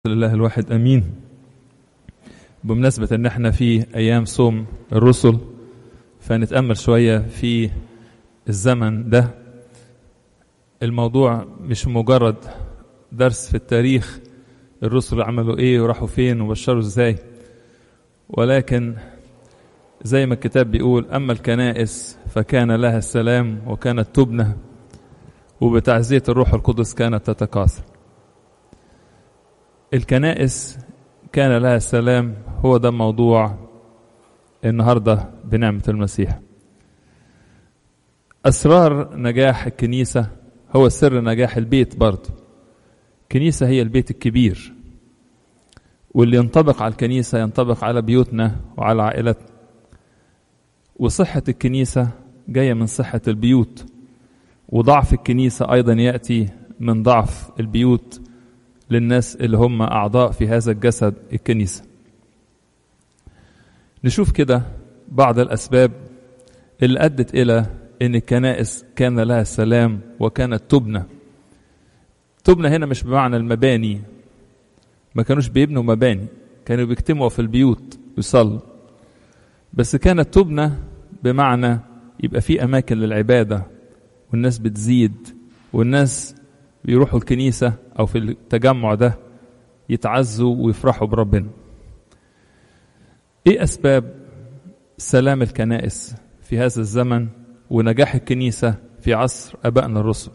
لله الواحد امين بمناسبة ان احنا في ايام صوم الرسل فنتأمل شوية في الزمن ده الموضوع مش مجرد درس في التاريخ الرسل عملوا ايه وراحوا فين وبشروا ازاي ولكن زي ما الكتاب بيقول اما الكنائس فكان لها السلام وكانت تبنى وبتعزية الروح القدس كانت تتكاثر الكنائس كان لها السلام هو ده موضوع النهاردة بنعمة المسيح أسرار نجاح الكنيسة هو سر نجاح البيت برضه الكنيسة هي البيت الكبير واللي ينطبق على الكنيسة ينطبق على بيوتنا وعلى عائلتنا وصحة الكنيسة جاية من صحة البيوت وضعف الكنيسة أيضا يأتي من ضعف البيوت للناس اللي هم أعضاء في هذا الجسد الكنيسة نشوف كده بعض الأسباب اللي أدت إلى أن الكنائس كان لها السلام وكانت تبنى تبنى هنا مش بمعنى المباني ما كانوش بيبنوا مباني كانوا بيجتمعوا في البيوت يصلوا بس كانت تبنى بمعنى يبقى في أماكن للعبادة والناس بتزيد والناس بيروحوا الكنيسة أو في التجمع ده يتعزوا ويفرحوا بربنا إيه أسباب سلام الكنائس في هذا الزمن ونجاح الكنيسة في عصر أبائنا الرسل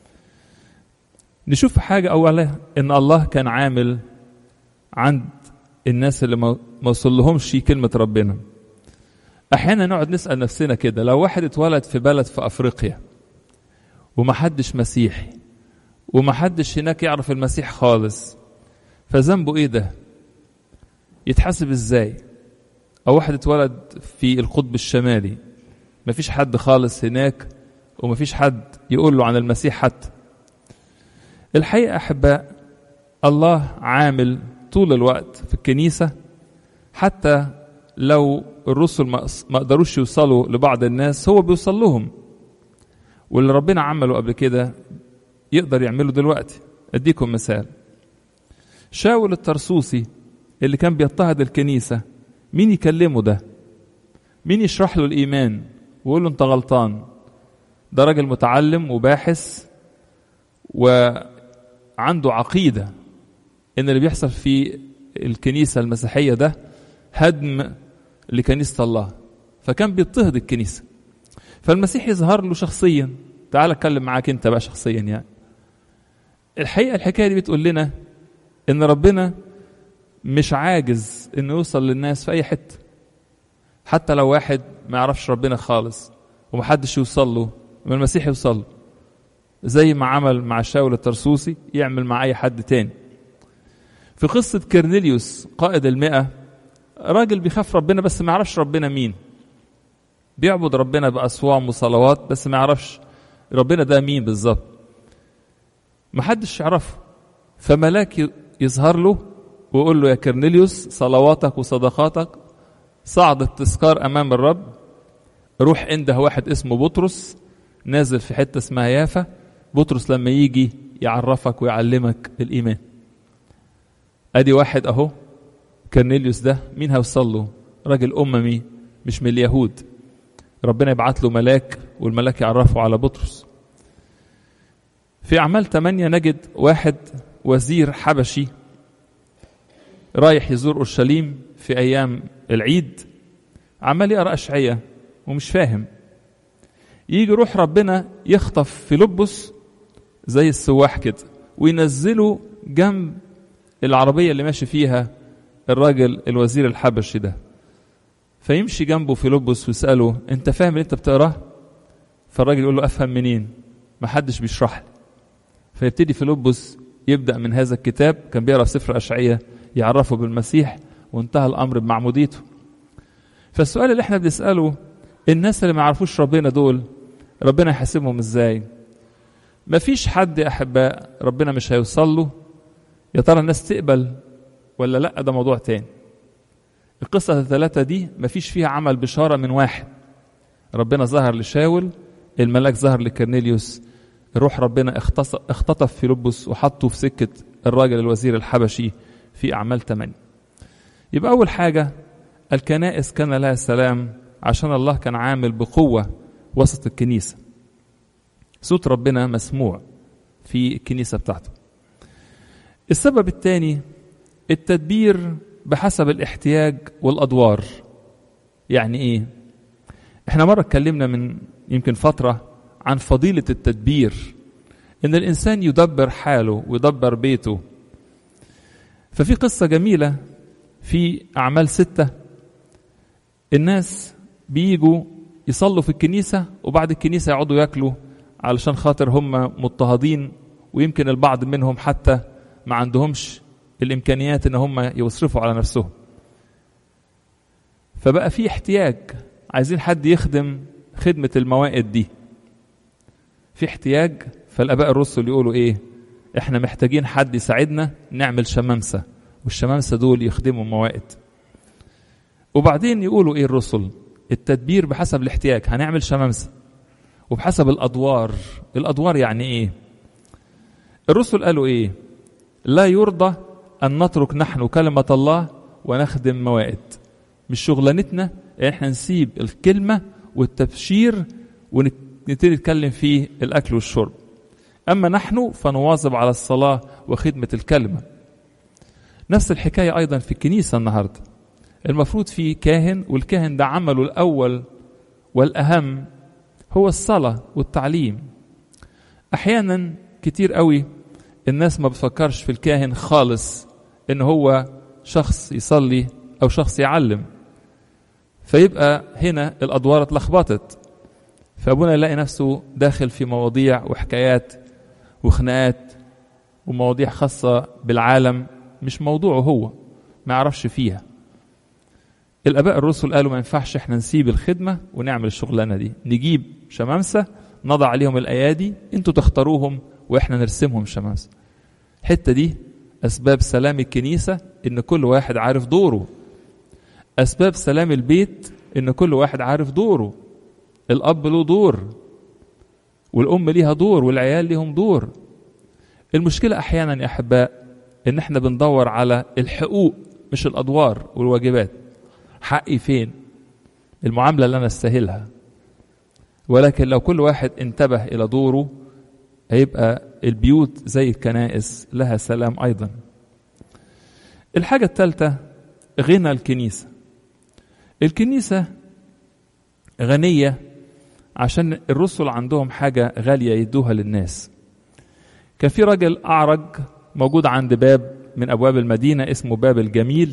نشوف حاجة أولا إن الله كان عامل عند الناس اللي ما وصلهمش كلمة ربنا أحيانا نقعد نسأل نفسنا كده لو واحد اتولد في بلد في أفريقيا ومحدش مسيحي ومحدش هناك يعرف المسيح خالص فذنبه ايه ده يتحاسب ازاي او واحد اتولد في القطب الشمالي مفيش حد خالص هناك ومفيش حد يقول له عن المسيح حتى الحقيقة أحباء الله عامل طول الوقت في الكنيسة حتى لو الرسل ما قدروش يوصلوا لبعض الناس هو بيوصل لهم واللي ربنا عمله قبل كده يقدر يعمله دلوقتي اديكم مثال شاول الترسوسي اللي كان بيضطهد الكنيسة مين يكلمه ده مين يشرح له الإيمان ويقول له أنت غلطان ده راجل متعلم وباحث وعنده عقيدة إن اللي بيحصل في الكنيسة المسيحية ده هدم لكنيسة الله فكان بيضطهد الكنيسة فالمسيح يظهر له شخصيا تعال اتكلم معاك انت بقى شخصيا يعني الحقيقه الحكايه دي بتقول لنا ان ربنا مش عاجز انه يوصل للناس في اي حته حتى لو واحد ما يعرفش ربنا خالص ومحدش يوصل له ما المسيح يوصل له زي ما عمل مع شاول الترسوسي يعمل مع اي حد تاني في قصة كرنيليوس قائد المئة راجل بيخاف ربنا بس ما يعرفش ربنا مين بيعبد ربنا بأصوام وصلوات بس ما يعرفش ربنا ده مين بالظبط محدش يعرفه فملاك يظهر له ويقول له يا كرنيليوس صلواتك وصدقاتك صعدت تذكار امام الرب روح عنده واحد اسمه بطرس نازل في حته اسمها يافا بطرس لما يجي يعرفك ويعلمك الايمان ادي واحد اهو كرنيليوس ده مين هيوصل له راجل اممي مش من اليهود ربنا يبعت له ملاك والملاك يعرفه على بطرس في أعمال ثمانية نجد واحد وزير حبشي رايح يزور أورشليم في أيام العيد عمال يقرأ أشعية ومش فاهم يجي روح ربنا يخطف في لبس زي السواح كده وينزله جنب العربية اللي ماشي فيها الراجل الوزير الحبشي ده فيمشي جنبه في لبس ويسأله أنت فاهم اللي أنت بتقراه؟ فالراجل يقول له أفهم منين؟ محدش بيشرح لي فيبتدي فيلبس يبدأ من هذا الكتاب كان بيقرأ سفر أشعية يعرفه بالمسيح وانتهى الأمر بمعموديته فالسؤال اللي احنا بنسأله الناس اللي ما يعرفوش ربنا دول ربنا يحاسبهم ازاي مفيش حد يا أحباء ربنا مش هيوصل له يا ترى الناس تقبل ولا لا ده موضوع تاني القصة الثلاثة دي مفيش فيها عمل بشارة من واحد ربنا ظهر لشاول الملاك ظهر لكرنيليوس روح ربنا اختطف في لبس وحطه في سكة الراجل الوزير الحبشي في أعمال 8 يبقى أول حاجة الكنائس كان لها سلام عشان الله كان عامل بقوة وسط الكنيسة صوت ربنا مسموع في الكنيسة بتاعته السبب الثاني التدبير بحسب الاحتياج والأدوار يعني إيه؟ إحنا مرة اتكلمنا من يمكن فترة عن فضيلة التدبير إن الإنسان يدبر حاله ويدبر بيته ففي قصة جميلة في أعمال ستة الناس بيجوا يصلوا في الكنيسة وبعد الكنيسة يقعدوا ياكلوا علشان خاطر هم مضطهدين ويمكن البعض منهم حتى ما عندهمش الإمكانيات إن هم يصرفوا على نفسهم فبقى في احتياج عايزين حد يخدم خدمة الموائد دي في احتياج فالآباء الرسل يقولوا إيه إحنا محتاجين حد يساعدنا نعمل شمامسة والشمامسة دول يخدموا موائد وبعدين يقولوا إيه الرسل التدبير بحسب الاحتياج هنعمل شمامسة وبحسب الأدوار الأدوار يعني إيه الرسل قالوا إيه لا يرضى أن نترك نحن كلمة الله ونخدم موائد مش شغلانتنا إن احنا نسيب الكلمة والتبشير ونبتدي نتكلم في الأكل والشرب أما نحن فنواظب على الصلاة وخدمة الكلمة نفس الحكاية أيضا في الكنيسة النهاردة المفروض في كاهن والكاهن ده عمله الأول والأهم هو الصلاة والتعليم أحيانا كتير قوي الناس ما بتفكرش في الكاهن خالص إن هو شخص يصلي أو شخص يعلم فيبقى هنا الأدوار اتلخبطت فأبونا يلاقي نفسه داخل في مواضيع وحكايات وخناقات ومواضيع خاصة بالعالم مش موضوعه هو ما يعرفش فيها الآباء الرسل قالوا ما ينفعش احنا نسيب الخدمة ونعمل الشغلانة دي نجيب شمامسة نضع عليهم الأيادي انتوا تختاروهم واحنا نرسمهم شمامسة الحتة دي أسباب سلام الكنيسة إن كل واحد عارف دوره أسباب سلام البيت إن كل واحد عارف دوره الأب له دور والأم ليها دور والعيال ليهم دور المشكلة أحيانا يا أحباء إن إحنا بندور على الحقوق مش الأدوار والواجبات حقي فين المعاملة اللي أنا أستاهلها ولكن لو كل واحد انتبه إلى دوره هيبقى البيوت زي الكنائس لها سلام أيضا الحاجة الثالثة غنى الكنيسة الكنيسة غنية عشان الرسل عندهم حاجة غالية يدوها للناس كان في راجل أعرج موجود عند باب من أبواب المدينة اسمه باب الجميل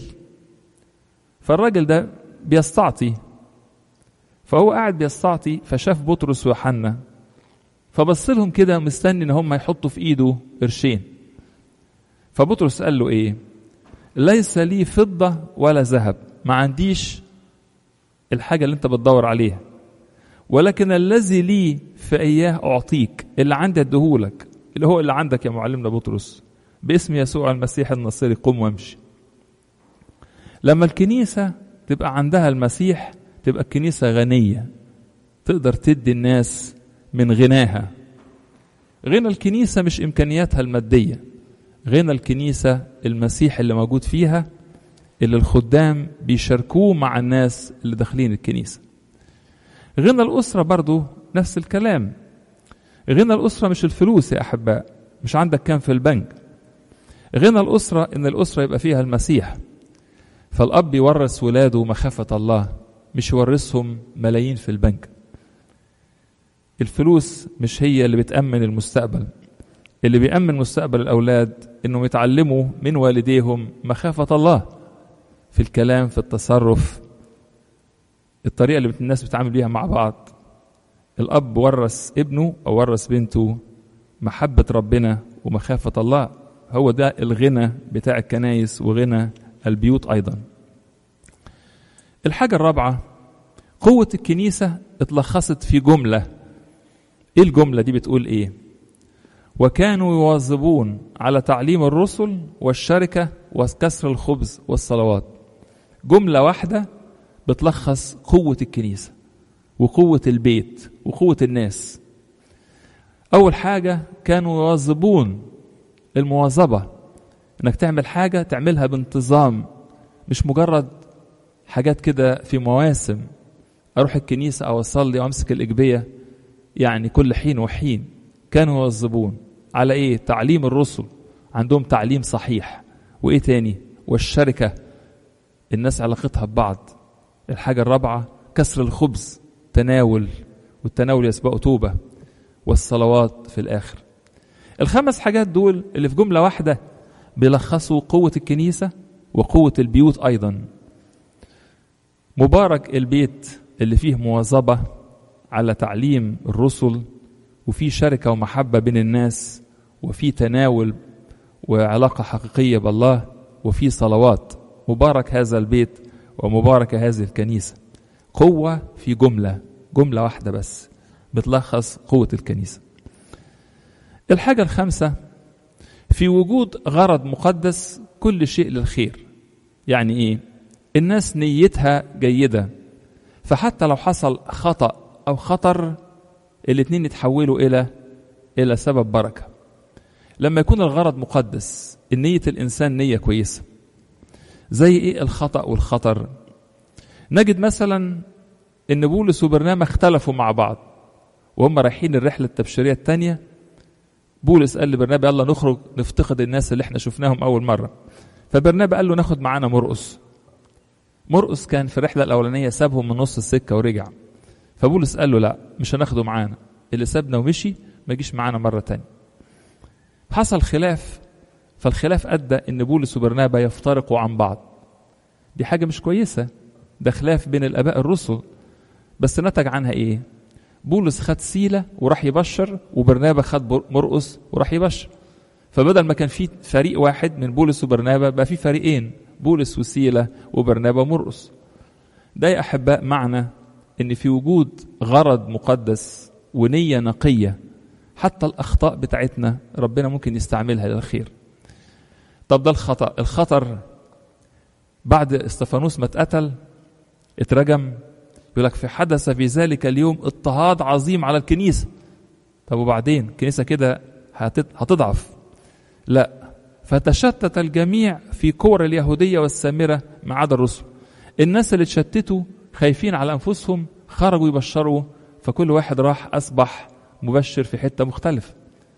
فالراجل ده بيستعطي فهو قاعد بيستعطي فشاف بطرس ويوحنا فبص لهم كده مستني ان هم يحطوا في ايده قرشين فبطرس قال له ايه ليس لي فضة ولا ذهب ما عنديش الحاجة اللي انت بتدور عليها ولكن الذي لي فإياه أعطيك اللي عندي أديهولك اللي هو اللي عندك يا معلمنا بطرس باسم يسوع المسيح النصيري قم وامشي لما الكنيسة تبقى عندها المسيح تبقى الكنيسة غنية تقدر تدي الناس من غناها غنى الكنيسة مش إمكانياتها المادية غنى الكنيسة المسيح اللي موجود فيها اللي الخدام بيشاركوه مع الناس اللي داخلين الكنيسة غنى الأسرة برضو نفس الكلام غنى الأسرة مش الفلوس يا أحباء مش عندك كام في البنك غنى الأسرة إن الأسرة يبقى فيها المسيح فالأب يورث ولاده مخافة الله مش يورثهم ملايين في البنك الفلوس مش هي اللي بتأمن المستقبل اللي بيأمن مستقبل الأولاد إنهم يتعلموا من والديهم مخافة الله في الكلام في التصرف الطريقة اللي الناس بتتعامل بيها مع بعض الأب ورث ابنه أو ورث بنته محبة ربنا ومخافة الله هو ده الغنى بتاع الكنايس وغنى البيوت أيضا الحاجة الرابعة قوة الكنيسة اتلخصت في جملة ايه الجملة دي بتقول ايه وكانوا يواظبون على تعليم الرسل والشركة وكسر الخبز والصلوات جملة واحدة بتلخص قوة الكنيسة وقوة البيت وقوة الناس أول حاجة كانوا يواظبون المواظبة انك تعمل حاجة تعملها بانتظام مش مجرد حاجات كده في مواسم اروح الكنيسة او اصلي وامسك الاجبية يعني كل حين وحين كانوا يواظبون على ايه تعليم الرسل عندهم تعليم صحيح وايه تاني والشركة الناس علاقتها ببعض الحاجة الرابعة كسر الخبز تناول والتناول يسبقه توبة والصلوات في الآخر الخمس حاجات دول اللي في جملة واحدة بيلخصوا قوة الكنيسة وقوة البيوت أيضا مبارك البيت اللي فيه مواظبة على تعليم الرسل وفيه شركة ومحبة بين الناس وفيه تناول وعلاقة حقيقية بالله وفيه صلوات مبارك هذا البيت ومبارك هذه الكنيسة قوة في جملة جملة واحدة بس بتلخص قوة الكنيسة الحاجة الخامسة في وجود غرض مقدس كل شيء للخير يعني ايه الناس نيتها جيدة فحتى لو حصل خطأ أو خطر الاتنين يتحولوا إلى إلى سبب بركة لما يكون الغرض مقدس النية الإنسان نية كويسة زي إيه الخطأ والخطر نجد مثلا إن بولس وبرنامة اختلفوا مع بعض وهم رايحين الرحلة التبشيرية الثانية بولس قال لبرنابا يلا نخرج نفتقد الناس اللي احنا شفناهم أول مرة فبرنابا قال له ناخد معانا مرقس مرقس كان في الرحلة الأولانية سابهم من نص السكة ورجع فبولس قال له لا مش هناخده معانا اللي سابنا ومشي ما يجيش معانا مرة تانية حصل خلاف فالخلاف أدى إن بولس وبرنابا يفترقوا عن بعض دي حاجة مش كويسة ده خلاف بين الآباء الرسل بس نتج عنها إيه بولس خد سيلة وراح يبشر وبرنابا خد مرقس وراح يبشر فبدل ما كان في فريق واحد من بولس وبرنابا بقى في فريقين بولس وسيلة وبرنابا ومرقس ده يا أحباء معنى إن في وجود غرض مقدس ونية نقية حتى الأخطاء بتاعتنا ربنا ممكن يستعملها للخير طب ده الخطأ الخطر بعد استفانوس ما اتقتل اترجم يقول لك في حدث في ذلك اليوم اضطهاد عظيم على الكنيسة طب وبعدين الكنيسة كده هتضعف لا فتشتت الجميع في كور اليهودية والسامرة ما عدا الرسل الناس اللي اتشتتوا خايفين على أنفسهم خرجوا يبشروا فكل واحد راح أصبح مبشر في حتة مختلفة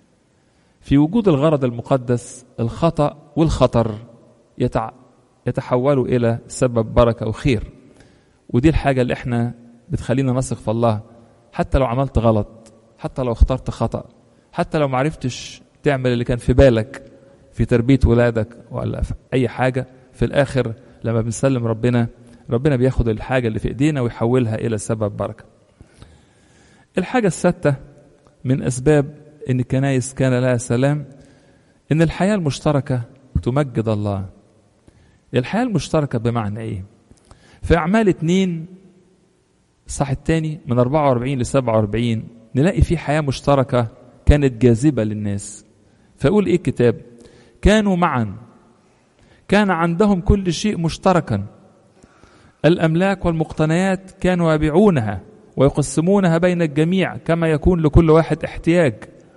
في وجود الغرض المقدس الخطأ والخطر يتع... يتحولوا إلى سبب بركة وخير ودي الحاجة اللي احنا بتخلينا نثق في الله حتى لو عملت غلط حتى لو اخترت خطأ حتى لو معرفتش تعمل اللي كان في بالك في تربية ولادك ولا في أي حاجة في الآخر لما بنسلم ربنا ربنا بياخد الحاجة اللي في إيدينا ويحولها إلى سبب بركة الحاجة السادسة من أسباب إن الكنايس كان لها سلام إن الحياة المشتركة تمجد الله الحياة المشتركة بمعنى إيه في أعمال اتنين صح التاني من 44 ل 47 نلاقي في حياة مشتركة كانت جاذبة للناس فأقول إيه الكتاب كانوا معا كان عندهم كل شيء مشتركا الأملاك والمقتنيات كانوا يبيعونها ويقسمونها بين الجميع كما يكون لكل واحد احتياج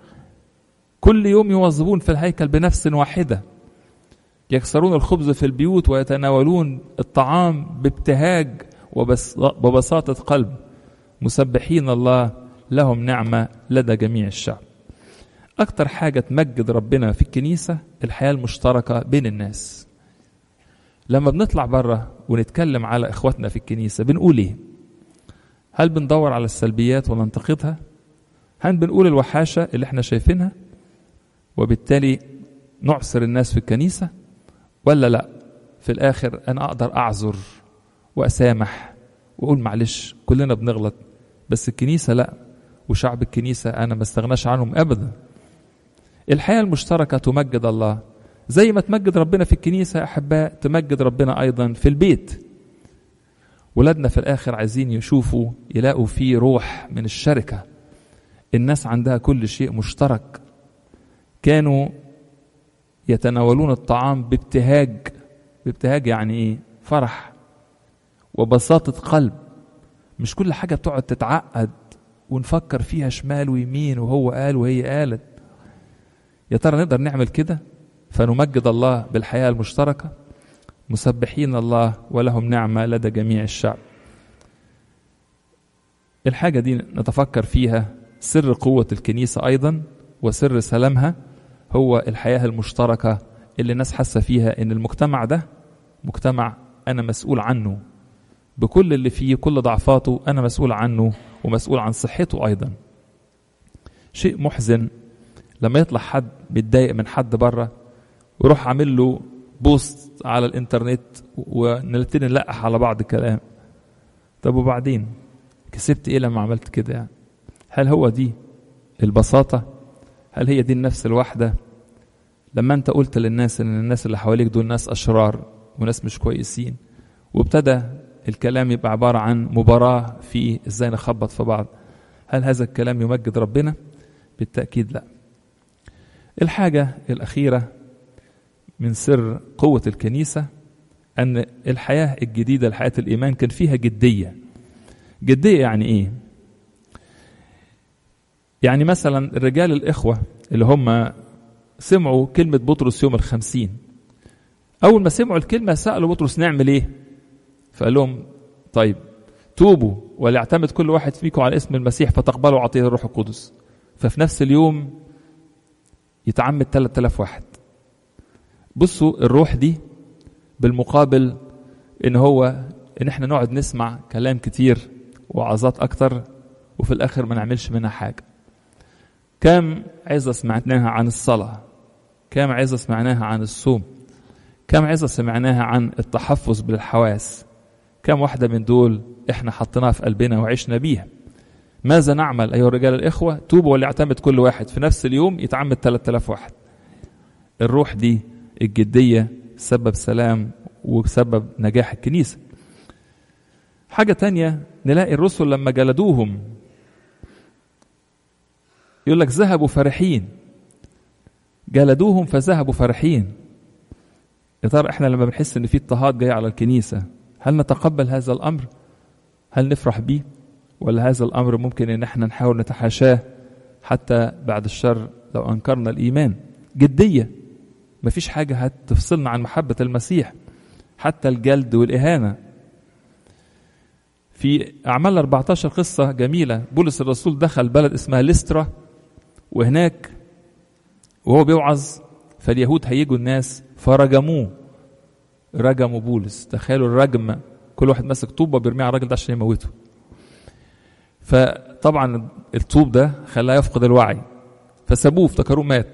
كل يوم يواظبون في الهيكل بنفس واحدة يكسرون الخبز في البيوت ويتناولون الطعام بابتهاج وبساطة قلب مسبحين الله لهم نعمة لدى جميع الشعب أكتر حاجة تمجد ربنا في الكنيسة الحياة المشتركة بين الناس لما بنطلع بره ونتكلم على إخواتنا في الكنيسة بنقول إيه هل بندور على السلبيات وننتقدها هل بنقول الوحاشة اللي احنا شايفينها وبالتالي نعسر الناس في الكنيسة ولا لا في الآخر أنا أقدر أعذر وأسامح وأقول معلش كلنا بنغلط بس الكنيسة لا وشعب الكنيسة أنا ما استغناش عنهم أبدا الحياة المشتركة تمجد الله زي ما تمجد ربنا في الكنيسة يا أحباء تمجد ربنا أيضا في البيت ولادنا في الآخر عايزين يشوفوا يلاقوا فيه روح من الشركة الناس عندها كل شيء مشترك كانوا يتناولون الطعام بابتهاج بابتهاج يعني ايه فرح وبساطة قلب مش كل حاجة بتقعد تتعقد ونفكر فيها شمال ويمين وهو قال وهي قالت يا ترى نقدر نعمل كده فنمجد الله بالحياة المشتركة مسبحين الله ولهم نعمة لدى جميع الشعب الحاجة دي نتفكر فيها سر قوة الكنيسة أيضا وسر سلامها هو الحياة المشتركة اللي الناس حاسة فيها إن المجتمع ده مجتمع أنا مسؤول عنه بكل اللي فيه كل ضعفاته أنا مسؤول عنه ومسؤول عن صحته أيضا شيء محزن لما يطلع حد بيتضايق من حد بره ويروح عامل له بوست على الانترنت ونبتدي نلقح على بعض الكلام طب وبعدين كسبت ايه لما عملت كده يعني هل هو دي البساطه هل هي دي النفس الواحده لما انت قلت للناس ان الناس اللي حواليك دول ناس اشرار وناس مش كويسين وابتدى الكلام يبقى عباره عن مباراه في ازاي نخبط في بعض هل هذا الكلام يمجد ربنا بالتاكيد لا الحاجه الاخيره من سر قوه الكنيسه ان الحياه الجديده لحياه الايمان كان فيها جديه جديه يعني ايه يعني مثلا الرجال الإخوة اللي هم سمعوا كلمة بطرس يوم الخمسين أول ما سمعوا الكلمة سألوا بطرس نعمل إيه فقال لهم طيب توبوا وليعتمد كل واحد فيكم على اسم المسيح فتقبلوا عطية الروح القدس ففي نفس اليوم يتعمد 3000 واحد بصوا الروح دي بالمقابل ان هو ان احنا نقعد نسمع كلام كتير وعظات اكتر وفي الاخر ما نعملش منها حاجه كم عظة سمعناها عن الصلاة كم عظة سمعناها عن الصوم كم عظة سمعناها عن التحفظ بالحواس كم واحدة من دول احنا حطيناها في قلبنا وعشنا بيها ماذا نعمل أيها الرجال الإخوة توبوا وليعتمد كل واحد في نفس اليوم يتعمد 3000 واحد الروح دي الجدية سبب سلام وسبب نجاح الكنيسة حاجة تانية نلاقي الرسل لما جلدوهم يقول لك ذهبوا فرحين جلدوهم فذهبوا فرحين يا ترى احنا لما بنحس ان في اضطهاد جاي على الكنيسه هل نتقبل هذا الامر هل نفرح بيه ولا هذا الامر ممكن ان احنا نحاول نتحاشاه حتى بعد الشر لو انكرنا الايمان جديه مفيش حاجه هتفصلنا عن محبه المسيح حتى الجلد والاهانه في اعمال 14 قصه جميله بولس الرسول دخل بلد اسمها ليسترا وهناك وهو بيوعظ فاليهود هيجوا الناس فرجموه رجموا بولس تخيلوا الرجم كل واحد ماسك طوبه بيرميها على الراجل ده عشان يموته فطبعا الطوب ده خلاه يفقد الوعي فسابوه افتكروه مات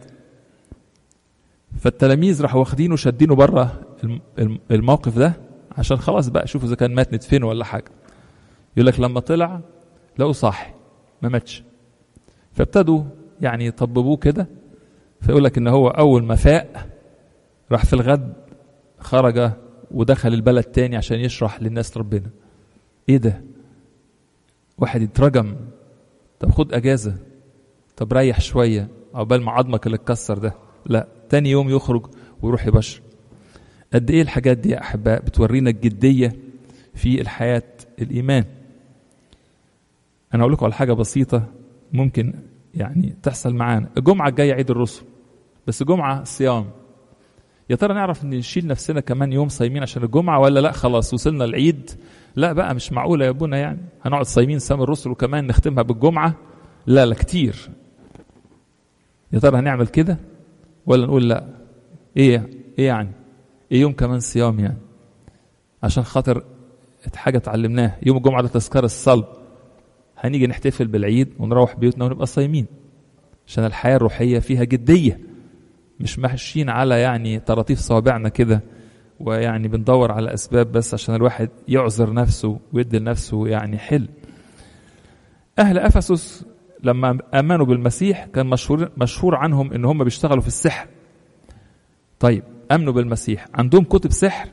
فالتلاميذ راحوا واخدينه شادينه بره الموقف ده عشان خلاص بقى شوفوا اذا كان مات ندفنه ولا حاجه يقول لك لما طلع لقوا صاحي ما ماتش فابتدوا يعني يطببوه كده فيقول لك ان هو اول ما فاق راح في الغد خرج ودخل البلد تاني عشان يشرح للناس ربنا ايه ده واحد يترجم طب خد اجازه طب ريح شويه عقبال ما عظمك اللي اتكسر ده لا تاني يوم يخرج ويروح يبشر قد ايه الحاجات دي يا احباء بتورينا الجديه في الحياه الايمان انا اقول لكم على حاجه بسيطه ممكن يعني تحصل معانا الجمعه الجايه عيد الرسل بس جمعه صيام يا ترى نعرف ان نشيل نفسنا كمان يوم صايمين عشان الجمعه ولا لا خلاص وصلنا العيد لا بقى مش معقوله يا ابونا يعني هنقعد صايمين سام الرسل وكمان نختمها بالجمعه لا لا كتير يا ترى هنعمل كده ولا نقول لا ايه ايه يعني ايه يوم كمان صيام يعني عشان خاطر حاجه اتعلمناها يوم الجمعه ده تذكار الصلب هنيجي نحتفل بالعيد ونروح بيوتنا ونبقى صايمين عشان الحياه الروحيه فيها جديه مش ماشيين على يعني طراطيف صوابعنا كده ويعني بندور على اسباب بس عشان الواحد يعذر نفسه ويدي لنفسه يعني حل اهل افسس لما امنوا بالمسيح كان مشهور مشهور عنهم ان هم بيشتغلوا في السحر طيب امنوا بالمسيح عندهم كتب سحر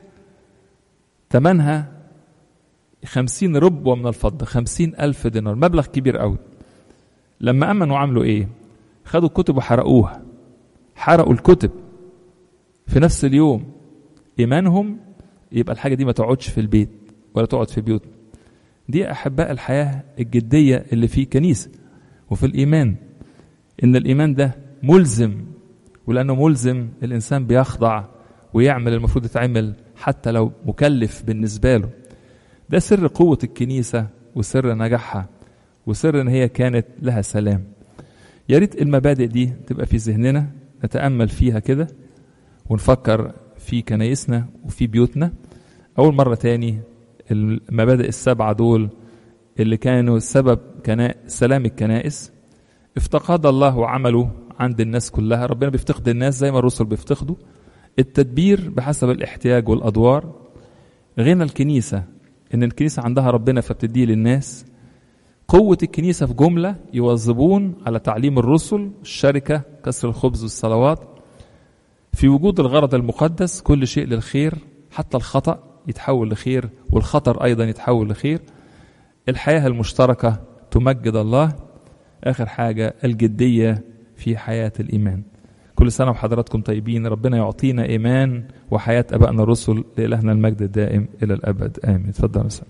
ثمنها خمسين ربوة من الفضة خمسين ألف دينار مبلغ كبير قوي لما أمنوا عملوا إيه خدوا الكتب وحرقوها حرقوا الكتب في نفس اليوم إيمانهم يبقى الحاجة دي ما تقعدش في البيت ولا تقعد في بيوتنا دي أحباء الحياة الجدية اللي في كنيسة وفي الإيمان إن الإيمان ده ملزم ولأنه ملزم الإنسان بيخضع ويعمل المفروض يتعمل حتى لو مكلف بالنسبة له ده سر قوة الكنيسة وسر نجاحها وسر ان هي كانت لها سلام يا ريت المبادئ دي تبقى في ذهننا نتامل فيها كده ونفكر في كنايسنا وفي بيوتنا اول مره تاني المبادئ السبعه دول اللي كانوا سبب كنا... سلام الكنائس افتقاد الله وعمله عند الناس كلها ربنا بيفتقد الناس زي ما الرسل بيفتقدوا التدبير بحسب الاحتياج والادوار غنى الكنيسه ان الكنيسه عندها ربنا فبتديه للناس قوة الكنيسة في جملة يواظبون على تعليم الرسل الشركة كسر الخبز والصلوات في وجود الغرض المقدس كل شيء للخير حتى الخطأ يتحول لخير والخطر أيضا يتحول لخير الحياة المشتركة تمجد الله آخر حاجة الجدية في حياة الإيمان كل سنة وحضراتكم طيبين ربنا يعطينا إيمان وحياة أبائنا الرسل لإلهنا المجد الدائم إلى الأبد آمين تفضل